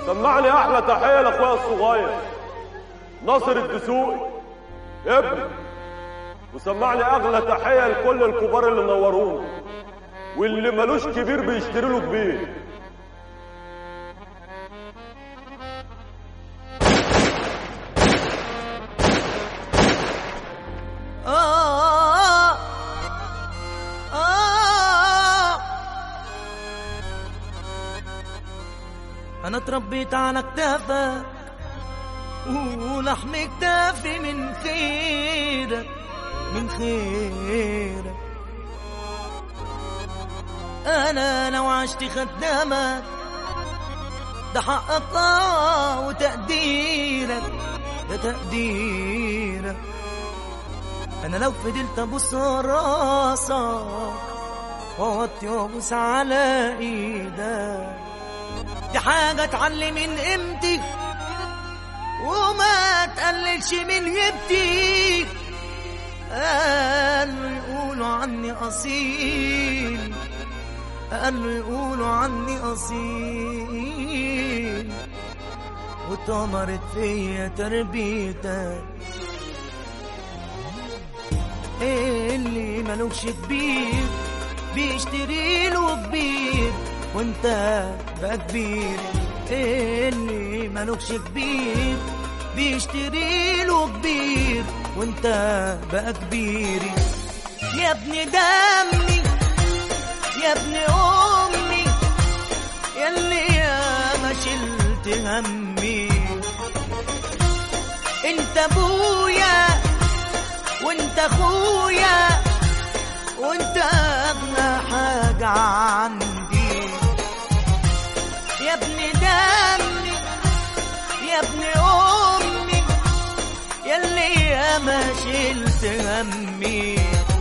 سمعني احلى تحيه لاخويا الصغير ناصر الدسوقي ابني وسمعني اغلى تحيه لكل الكبار اللي نورونا واللي ملوش كبير بيشتري له كبير آه آه أنا اتربيت على كتافك ولحم كتافي من خيرك من خيرك أنا لو عشت خدامك ده حقك آه وتقديرك ده تقديرك انا لو فضلت ابص راسك واوطي وابوس على ايدك دي حاجة تعلم من قيمتي وما تقللش من هيبتي قالوا يقولوا عني أصيل قالوا يقولوا عني أصيل وطمرت فيا تربيتك اللي ملوش كبير بيشتري له كبير وانت بقى كبير اللي ملوش كبير بيشتري له كبير وانت بقى كبير يا ابن دمي يا ابن امي ياللي يا ما شلت همي انت ابويا وانت اخويا وانت اغلى حاجة عندي يا ابن دمي يا ابن امي ياللي يا ما شلت همي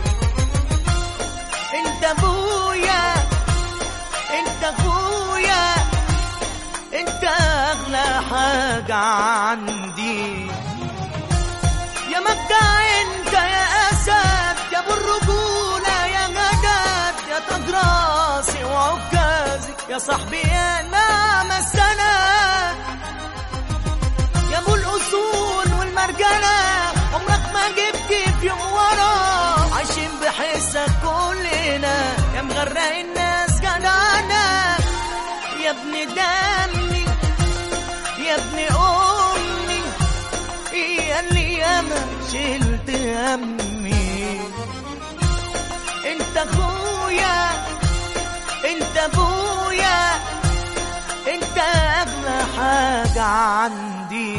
انت ابويا انت اخويا انت اغلى حاجة عندي يا مبدع انت يا اسد يا ابو الرجوله يا غداد يا تاج راسي وعكازي يا صاحبي يا نعم السنه يا ابو الاصول والمرجله عمرك ما جبت في يوم ورا عايشين بحسك كلنا يا مغرق الناس جدعنا يا ابن دمي يا ابن امي يا اللي ياما شلت همي انت اخويا انت ابويا انت اغلى حاجة عندي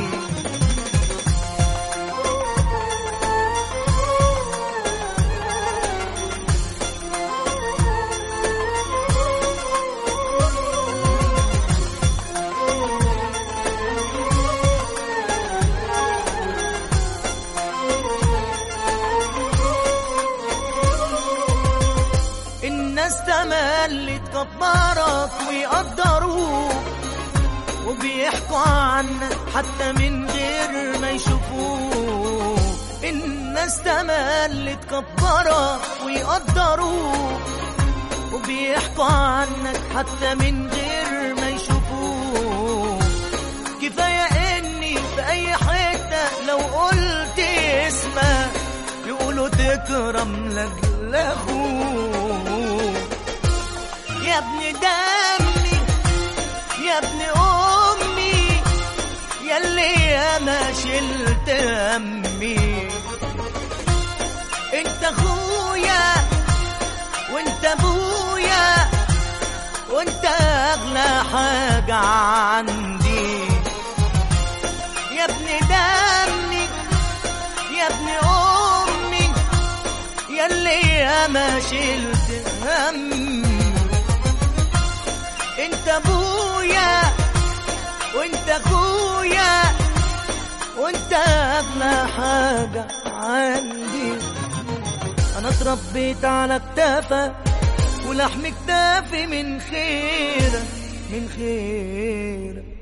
الناس تملي تكبرك ويقدروك وبيحكوا عنك حتى من غير ما يشوفوك الناس تملي تكبرك ويقدروك وبيحكوا عنك حتى من غير ما يشوفوك كفاية اني في اي حتة لو قلت اسمك يقولوا تكرم لاجل اخوك يا ابن دمي يا ابن امي ياللي انا شلت همي انت اخويا وانت ابويا وانت اغلى حاجة عندي يا ابن دمي يا ابن امي ياللي يا ما شلت هم انت ابويا وانت اخويا وانت اغلى حاجة عندي انا اتربيت على كتافك ولحم كتافي من خيرك من خيرك